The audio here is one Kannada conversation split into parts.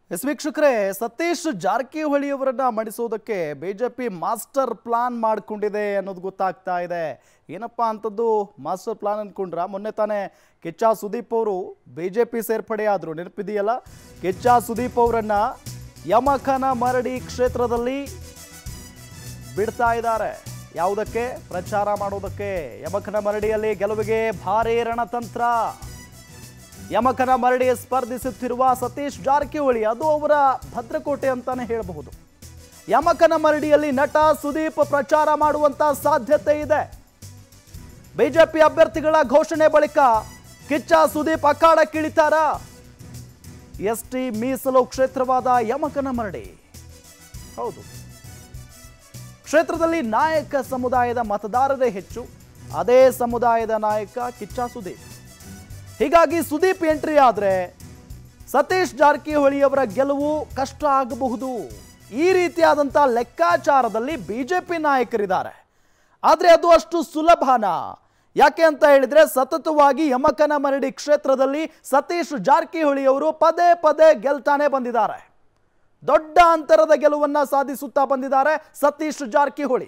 ಎಸ್ ವೀಕ್ಷಕರೇ ಸತೀಶ್ ಜಾರಕಿಹೊಳಿ ಅವರನ್ನ ಮಣಿಸೋದಕ್ಕೆ ಬಿಜೆಪಿ ಮಾಸ್ಟರ್ ಪ್ಲಾನ್ ಮಾಡಿಕೊಂಡಿದೆ ಅನ್ನೋದು ಗೊತ್ತಾಗ್ತಾ ಇದೆ ಏನಪ್ಪಾ ಅಂತದ್ದು ಮಾಸ್ಟರ್ ಪ್ಲಾನ್ ಅನ್ಕೊಂಡ್ರ ಮೊನ್ನೆ ತಾನೇ ಕಿಚ್ಚ ಸುದೀಪ್ ಅವರು ಬಿಜೆಪಿ ಸೇರ್ಪಡೆ ಆದ್ರು ನೆನಪಿದೆಯಲ್ಲ ಕಿಚ್ಚ ಸುದೀಪ್ ಅವರನ್ನ ಯಮಕನ ಮರಡಿ ಕ್ಷೇತ್ರದಲ್ಲಿ ಬಿಡ್ತಾ ಇದ್ದಾರೆ ಯಾವುದಕ್ಕೆ ಪ್ರಚಾರ ಮಾಡೋದಕ್ಕೆ ಯಮಕನ ಮರಡಿಯಲ್ಲಿ ಗೆಲುವಿಗೆ ಭಾರೀ ರಣತಂತ್ರ ಯಮಕನ ಮರಡಿ ಸ್ಪರ್ಧಿಸುತ್ತಿರುವ ಸತೀಶ್ ಜಾರಕಿಹೊಳಿ ಅದು ಅವರ ಭದ್ರಕೋಟೆ ಅಂತಾನೆ ಹೇಳಬಹುದು ಯಮಕನ ಮರಡಿಯಲ್ಲಿ ನಟ ಸುದೀಪ್ ಪ್ರಚಾರ ಮಾಡುವಂತ ಸಾಧ್ಯತೆ ಇದೆ ಬಿಜೆಪಿ ಅಭ್ಯರ್ಥಿಗಳ ಘೋಷಣೆ ಬಳಿಕ ಕಿಚ್ಚ ಸುದೀಪ್ ಅಖಾಡಕ್ಕಿಳಿತಾರ ಎಸ್ಟಿ ಮೀಸಲು ಕ್ಷೇತ್ರವಾದ ಯಮಕನ ಮರಡಿ ಹೌದು ಕ್ಷೇತ್ರದಲ್ಲಿ ನಾಯಕ ಸಮುದಾಯದ ಮತದಾರರೇ ಹೆಚ್ಚು ಅದೇ ಸಮುದಾಯದ ನಾಯಕ ಕಿಚ್ಚ ಸುದೀಪ್ ಹೀಗಾಗಿ ಸುದೀಪ್ ಎಂಟ್ರಿ ಆದರೆ ಸತೀಶ್ ಜಾರಕಿಹೊಳಿ ಅವರ ಗೆಲುವು ಕಷ್ಟ ಆಗಬಹುದು ಈ ರೀತಿಯಾದಂಥ ಲೆಕ್ಕಾಚಾರದಲ್ಲಿ ಬಿಜೆಪಿ ನಾಯಕರಿದ್ದಾರೆ ಆದರೆ ಅದು ಅಷ್ಟು ಸುಲಭನಾ ಯಾಕೆ ಅಂತ ಹೇಳಿದ್ರೆ ಸತತವಾಗಿ ಯಮಕನ ಮರಡಿ ಕ್ಷೇತ್ರದಲ್ಲಿ ಸತೀಶ್ ಜಾರಕಿಹೊಳಿ ಅವರು ಪದೇ ಪದೇ ಗೆಲ್ತಾನೆ ಬಂದಿದ್ದಾರೆ ದೊಡ್ಡ ಅಂತರದ ಗೆಲುವನ್ನ ಸಾಧಿಸುತ್ತಾ ಬಂದಿದ್ದಾರೆ ಸತೀಶ್ ಜಾರಕಿಹೊಳಿ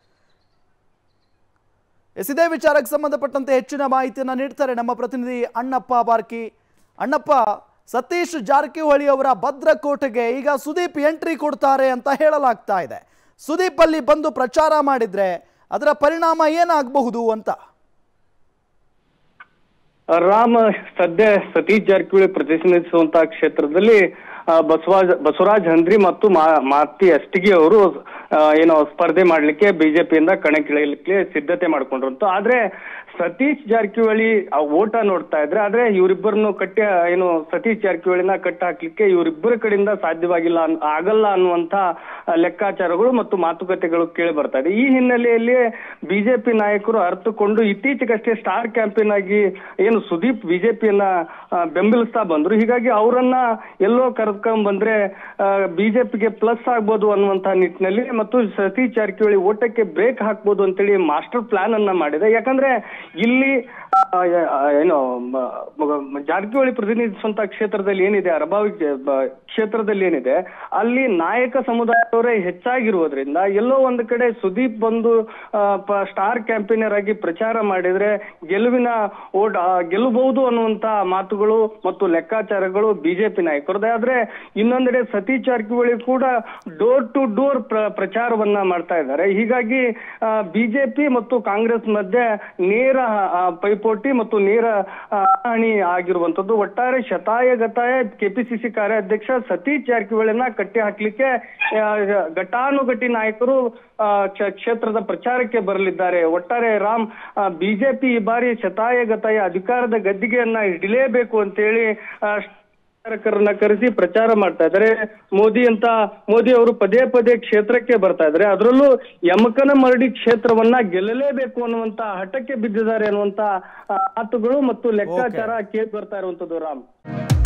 ಎಸ್ ಇದೇ ವಿಚಾರಕ್ಕೆ ಸಂಬಂಧಪಟ್ಟಂತೆ ಹೆಚ್ಚಿನ ಮಾಹಿತಿಯನ್ನು ನೀಡ್ತಾರೆ ನಮ್ಮ ಪ್ರತಿನಿಧಿ ಅಣ್ಣಪ್ಪ ಬಾರ್ಕಿ ಅಣ್ಣಪ್ಪ ಸತೀಶ್ ಜಾರಕಿಹೊಳಿ ಅವರ ಭದ್ರಕೋಟೆಗೆ ಈಗ ಸುದೀಪ್ ಎಂಟ್ರಿ ಕೊಡ್ತಾರೆ ಅಂತ ಹೇಳಲಾಗ್ತಾ ಇದೆ ಸುದೀಪ್ ಅಲ್ಲಿ ಬಂದು ಪ್ರಚಾರ ಮಾಡಿದ್ರೆ ಅದರ ಪರಿಣಾಮ ಏನಾಗಬಹುದು ಅಂತ ರಾಮ ಸದ್ಯ ಸತೀಶ್ ಜಾರಕಿಹೊಳಿ ಪ್ರತಿನಿಧಿಸುವಂತಹ ಕ್ಷೇತ್ರದಲ್ಲಿ ಆ, ಬಸವರಾಜ್ ಬಸವರಾಜ್ ಹಂದ್ರಿ ಮತ್ತು ಮಾ- ಮಾತಿ ಅಷ್ಟಿಗೆ ಅವರು ಆ, ಏನೋ ಸ್ಪರ್ಧೆ ಮಾಡ್ಲಿಕ್ಕೆ ಬಿಜೆಪಿಯಿಂದ ಕಣಕ್ಕಿಳಿಯಲಿಕ್ಕೆ ಸಿದ್ಧತೆ ಮಾಡ್ಕೊಂಡ್ರಂತು ಆದ್ರೆ ಸತೀಶ್ ಜಾರಕಿಹೊಳಿ ಆ ಓಟ ನೋಡ್ತಾ ಇದ್ರೆ ಆದ್ರೆ ಇವರಿಬ್ಬರನ್ನು ಕಟ್ಟಿ ಏನು ಸತೀಶ್ ಜಾರಕಿಹೊಳಿನ ಕಟ್ಟ ಹಾಕ್ಲಿಕ್ಕೆ ಇವರಿಬ್ಬರ ಕಡೆಯಿಂದ ಸಾಧ್ಯವಾಗಿಲ್ಲ ಅನ್- ಆಗಲ್ಲ ಅನ್ನುವಂತ ಲೆಕ್ಕಾಚಾರಗಳು ಮತ್ತು ಮಾತುಕತೆಗಳು ಕೇಳಿ ಬರ್ತಾ ಇದೆ ಈ ಹಿನ್ನೆಲೆಯಲ್ಲಿ ಬಿಜೆಪಿ ನಾಯಕರು ಅರ್ಥಕೊಂಡು ಇತ್ತೀಚೆಗಷ್ಟೇ ಸ್ಟಾರ್ ಕ್ಯಾಂಪೇನ್ ಆಗಿ ಏನು ಸುದೀಪ್ ಬಿಜೆಪಿಯನ್ನ ಬೆಂಬಲಿಸ್ತಾ ಬಂದ್ರು ಹೀಗಾಗಿ ಅವರನ್ನ ಎಲ್ಲೋ ಕರೆದ್ಕೊಂಡ್ ಬಂದ್ರೆ ಬಿಜೆಪಿಗೆ ಪ್ಲಸ್ ಆಗ್ಬೋದು ಅನ್ನುವಂತ ನಿಟ್ಟಿನಲ್ಲಿ ಮತ್ತು ಸತೀಶ್ ಜಾರಕಿಹೊಳಿ ಓಟಕ್ಕೆ ಬ್ರೇಕ್ ಹಾಕ್ಬೋದು ಅಂತೇಳಿ ಮಾಸ್ಟರ್ ಪ್ಲಾನ್ ಅನ್ನ ಮಾಡಿದೆ ಯಾಕಂದ್ರೆ ಇಲ್ಲಿ ಆ, ಆ, ಏನು ಮ- ಮ- ಜಾರಕಿಹೊಳಿ ಪ್ರತಿನಿಧಿಸುವಂತ ಕ್ಷೇತ್ರದಲ್ಲಿ ಏನಿದೆ ಅರಬಾವಿ ಕ್ಷೇ- ಬ- ಕ್ಷೇತ್ರದಲ್ಲಿ ಏನಿದೆ ಅಲ್ಲಿ ನಾಯಕ ಸಮುದಾಯದವರೇ ಹೆಚ್ಚಾಗಿರುವುದರಿಂದ ಎಲ್ಲೋ ಒಂದು ಕಡೆ ಸುದೀಪ್ ಬಂದು ಆ, ಪ- ಸ್ಟಾರ್ ಕ್ಯಾಂಪೇನರ್ ಆಗಿ ಪ್ರಚಾರ ಮಾಡಿದ್ರೆ ಗೆಲುವಿನ ಓಟ್ ಆ, ಗೆಲ್ಲಬಹುದು ಅನ್ನುವಂತ ಮಾತುಗಳು ಮತ್ತು ಲೆಕ್ಕಾಚಾರಗಳು ಬಿಜೆಪಿ ನಾಯಕರದೇ ಆದ್ರೆ ಇನ್ನೊಂದೆಡೆ ಸತೀಶ್ ಜಾರಕಿಹೊಳಿ ಕೂಡ ಡೋರ್ ಟು ಡೋರ್ ಪ್ರಚಾರವನ್ನ ಮಾಡ್ತಾ ಇದ್ದಾರೆ ಹೀಗಾಗಿ ಬಿಜೆಪಿ ಮತ್ತು ಕಾಂಗ್ರೆಸ್ ಮಧ್ಯೆ ನೇರ ಆ, ಪೈಪೋಟಿ ಮತ್ತು ನೇರ ಆ, ಹಣಿ ಆಗಿರುವಂತದ್ದು ಒಟ್ಟಾರೆ ಶತಾಯ ಗತಾಯ ಕೆಪಿಸಿಸಿ ಕಾರ್ಯಾಧ್ಯಕ್ಷ ಸತೀಶ್ ಜಾರಕಿಹೊಳಿನ ಕಟ್ಟಿ ಹಾಕ್ಲಿಕ್ಕೆ ಆ, ಘಟಾನುಘಟಿ ನಾಯಕರು ಆ, ಕ್ಷ- ಕ್ಷೇತ್ರದ ಪ್ರಚಾರಕ್ಕೆ ಬರಲಿದ್ದಾರೆ ಒಟ್ಟಾರೆ ರಾಮ್ ಬಿಜೆಪಿ ಈ ಬಾರಿ ಶತಾಯ ಗತಾಯ ಅಧಿಕಾರದ ಗದ್ದಿಗೆಯನ್ನ ಹಿಡಿಲೇಬೇಕು ಅಂತೇಳಿ ಆ, ಪ್ರಚಾರಕರನ್ನ ಕರೆಸಿ ಪ್ರಚಾರ ಮಾಡ್ತಾ ಇದ್ದಾರೆ ಮೋದಿ ಅಂತ ಮೋದಿ ಅವರು ಪದೇ ಪದೇ ಕ್ಷೇತ್ರಕ್ಕೆ ಬರ್ತಾ ಇದ್ದಾರೆ ಅದರಲ್ಲೂ ಯಮಕನ ಮರಡಿ ಕ್ಷೇತ್ರವನ್ನ ಗೆಲ್ಲಲೇಬೇಕು ಅನ್ನುವಂತ ಹಠಕ್ಕೆ ಬಿದ್ದಿದ್ದಾರೆ ಅನ್ನುವಂತ ಆ, ಮಾತುಗಳು ಮತ್ತು ಲೆಕ್ಕಾಚಾರ ಕೇಳಿ ಬರ್ತಾ ಇರುವಂತದ್ದು ರಾಮ್